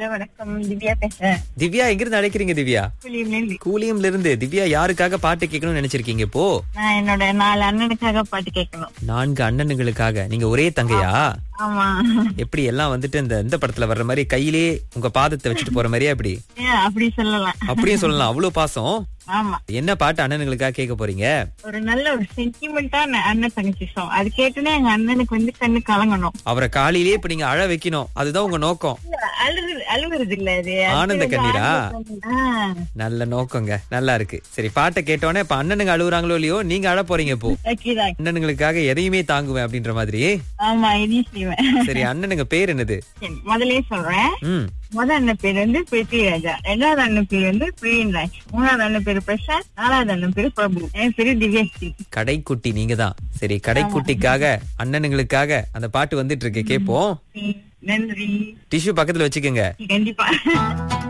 Hello வணக்கம் திவ்யா பேசுறேன் திவ்யா எங்கிருந்து அழைக்கிறீங்க திவ்யா புலியில இருந்து. கூலியம்ல இருந்து திவ்யா யாருக்காக பாட்டு கேட்கணும்னு நினைச்சிருக்கீங்க இப்போ நான் என்னோட நாலு அண்ணனுக்காக பாட்டு கேட்கணும் நான்கு அண்ணனுங்களுக்காக நீங்க ஒரே தங்கையா ஆமா எப்படி எல்லாம் வந்துட்டு இந்த இந்த படத்துல வர்ற மாதிரி கையிலே உங்க பாதத்தை வச்சுட்டு போற மாதிரியா எப்படி ஏன் அப்படி சொல்லலாம் அப்படியும் சொல்லலாம் அவ்வளவு பாசம் ஆமா என்ன பாட்டு அண்ணனுங்களுக்காக கேட்க போறீங்க ஒரு நல்ல ஒரு சென்டிமெண்டா அண்ணன் தங்கச்சி song. அது கேட்டுனே எங்க அண்ணனுக்கு வந்து கண்ணு கலங்கணும் அவரை காலையிலேயே இப்ப நீங்க அழ வைக்கணும் அதுதான் உங்க நோக்கம் அழுது அழுகுறது இல்ல அது அது ஆனந்த வந்து கண்ணீரா? ஆனந்த கண்ணீர். ஆ, நல்ல நோக்கங்க நல்லா இருக்கு சரி பாட்டை கேட்டோன்னே இப்ப அண்ணனுங்க அழுகுறாங்களோ இல்லையோ நீங்க அழ போறீங்க இப்போ okay தான். அண்ணனுங்களுக்காக எதையுமே தாங்குவேன் அப்படின்ற மாதிரி ஆமா இதையும் செய்வேன் சரி அண்ணனுங்க பேர் என்னது சரி, முதல்லயே சொல்றேன் ம் முதல் அண்ணன் பேர் வந்து பிருத்திவிராஜா ரெண்டாவது அண்ணன் பேர் வந்து பிரியன்ராஜ் மூணாவது அண்ணன் பேரு பிரசாத் நாலாவது அண்ணன் பேரு பிரபு என் பேரு திவ்யஸ்ரீ கடைக்குட்டி நீங்க தான் சரி கடைக்குட்டிக்காக அண்ணனுங்களுக்காக அந்த பாட்டு வந்துட்டு இருக்கு கேப்போம் நன்றி டிஷ்யூ பக்கத்துல வச்சுக்கோங்க கண்டிப்பா